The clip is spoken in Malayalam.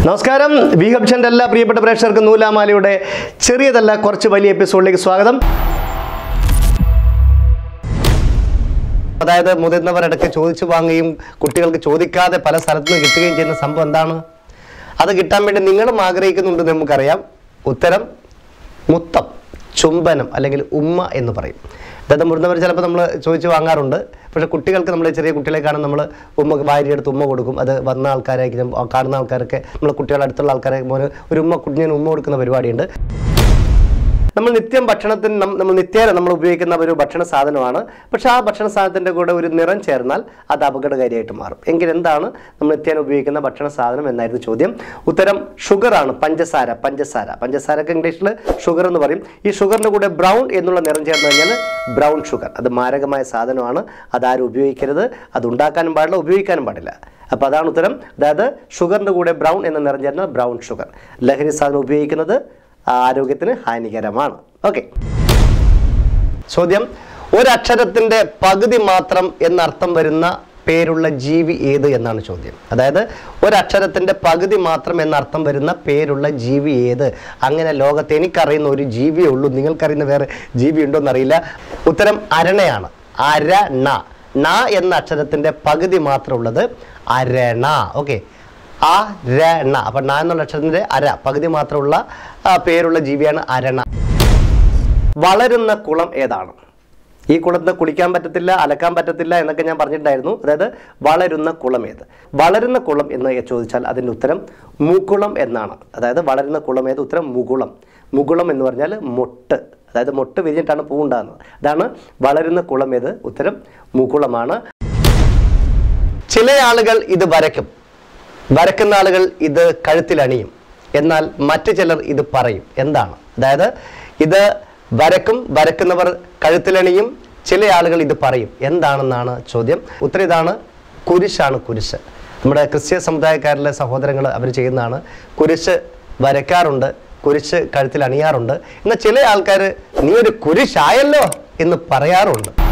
നമസ്കാരം വി ഹബ്ഷൻ്റെ എല്ലാ പ്രിയപ്പെട്ട പ്രേക്ഷകർക്കും നൂലാമാലയുടെ ചെറിയതല്ല കുറച്ച് വലിയ എപ്പിസോഡിലേക്ക് സ്വാഗതം അതായത് മുതിർന്നവർ ഇടയ്ക്ക് ചോദിച്ചു വാങ്ങുകയും കുട്ടികൾക്ക് ചോദിക്കാതെ പല സ്ഥലത്തു നിന്ന് കിട്ടുകയും ചെയ്യുന്ന സംഭവം എന്താണ് അത് കിട്ടാൻ വേണ്ടി നിങ്ങളും ആഗ്രഹിക്കുന്നുണ്ടെന്ന് നമുക്കറിയാം ഉത്തരം മുത്തം ചുംബനം അല്ലെങ്കിൽ ഉമ്മ എന്ന് പറയും അതായത് മുതിർന്നവർ ചിലപ്പോൾ നമ്മൾ ചോദിച്ച് വാങ്ങാറുണ്ട് പക്ഷേ കുട്ടികൾക്ക് നമ്മൾ ചെറിയ കുട്ടികളെ കാണും നമ്മൾ ഉമ്മ വാരിയെടുത്ത് ഉമ്മ കൊടുക്കും അത് വന്ന ആൾക്കാരായിരിക്കും കാണുന്ന ആൾക്കാരൊക്കെ നമ്മൾ കുട്ടികളുടെ അടുത്തുള്ള ആൾക്കാരെ മോന് ഒരു ഉമ്മ കുഞ്ഞിന് ഉമ്മ കൊടുക്കുന്ന പരിപാടിയുണ്ട് നമ്മൾ നിത്യം ഭക്ഷണത്തിന് നം- നമ്മൾ നിത്യേന നമ്മൾ ഉപയോഗിക്കുന്ന ഒരു ഭക്ഷണ സാധനമാണ് പക്ഷേ ആ ഭക്ഷണ സാധനത്തിൻ്റെ കൂടെ ഒരു നിറം ചേർന്നാൽ അത് അപകടകാരിയായിട്ട് മാറും എങ്കിൽ എന്താണ് നമ്മൾ നിത്യേന ഉപയോഗിക്കുന്ന ഭക്ഷണ സാധനം എന്നായിരുന്നു ചോദ്യം ഉത്തരം ഷുഗറാണ് പഞ്ചസാര പഞ്ചസാര പഞ്ചസാരക്ക് ഇംഗ്ലീഷിൽ ഷുഗർ എന്ന് പറയും ഈ ഷുഗറിൻ്റെ കൂടെ ബ്രൗൺ എന്നുള്ള നിറം ചേർന്ന് കഴിഞ്ഞാൽ ബ്രൗൺ ഷുഗർ അത് മാരകമായ സാധനമാണ് അതാരും ഉപയോഗിക്കരുത് അത് ഉണ്ടാക്കാനും പാടില്ല ഉപയോഗിക്കാനും പാടില്ല അപ്പോൾ അതാണ് ഉത്തരം അതായത് ഷുഗറിൻ്റെ കൂടെ ബ്രൗൺ എന്ന നിറം ചേർന്ന ബ്രൗൺ ഷുഗർ ലഹരി സാധനം ഉപയോഗിക്കുന്നത് ആരോഗ്യത്തിന് ഹാനികരമാണ് ഓക്കെ ചോദ്യം ഒരക്ഷരത്തിൻ്റെ പകുതി മാത്രം എന്നർത്ഥം വരുന്ന പേരുള്ള ജീവി ഏത് എന്നാണ് ചോദ്യം അതായത് ഒരക്ഷരത്തിൻ്റെ പകുതി മാത്രം എന്നർത്ഥം വരുന്ന പേരുള്ള ജീവി ഏത് അങ്ങനെ ലോകത്ത് എനിക്കറിയുന്ന ഒരു ജീവിയേ ഉള്ളൂ നിങ്ങൾക്കറിയുന്ന വേറെ ജീവി ഉണ്ടോ എന്നറിയില്ല ഉത്തരം അരണയാണ് അരണ ണ എന്ന അക്ഷരത്തിൻ്റെ പകുതി മാത്രമുള്ളത് അരണ ഓക്കെ അരണ അപ്പം ണ എന്നുള്ള അക്ഷരത്തിൻ്റെ അര പകുതി മാത്രമുള്ള ആ, പേരുള്ള ജീവിയാണ് അരണ വളരുന്ന കുളം ഏതാണ് ഈ കുളത്തിന് കുളിക്കാൻ പറ്റത്തില്ല അലക്കാൻ പറ്റത്തില്ല എന്നൊക്കെ ഞാൻ പറഞ്ഞിട്ടുണ്ടായിരുന്നു അതായത് വളരുന്ന കുളം ഏത് വളരുന്ന കുളം എന്ന് ചോദിച്ചാൽ അതിൻ്റെ ഉത്തരം മുകുളം എന്നാണ് അതായത് വളരുന്ന കുളം ഏത് ഉത്തരം മുകുളം മുകുളം എന്ന് പറഞ്ഞാൽ മൊട്ട് അതായത് മൊട്ട് വിരിഞ്ഞിട്ടാണ് പൂ ഉണ്ടാകുന്നത് അതാണ് വളരുന്ന കുളം ഏത് ഉത്തരം മുകുളമാണ് ചില ആളുകൾ ഇത് വരയ്ക്കും വരക്കുന്ന ആളുകൾ ഇത് കഴുത്തിലണിയും എന്നാൽ മറ്റു ചിലർ ഇത് പറയും എന്താണ് അതായത് ഇത് വരക്കും വരക്കുന്നവർ കഴുത്തിലണിയും ചില ആളുകൾ ഇത് പറയും എന്താണെന്നാണ് ചോദ്യം ഉത്തരം ഇതാണ് കുരിശാണ് കുരിശ് നമ്മുടെ ക്രിസ്ത്യ സമുദായക്കാരിലെ സഹോദരങ്ങൾ അവർ ചെയ്യുന്നതാണ് കുരിശ് വരയ്ക്കാറുണ്ട് കുരിശ് കഴുത്തിൽ അണിയാറുണ്ട് എന്നാൽ ചില ആൾക്കാർ നീ ഒരു കുരിശായല്ലോ എന്ന് പറയാറുണ്ട്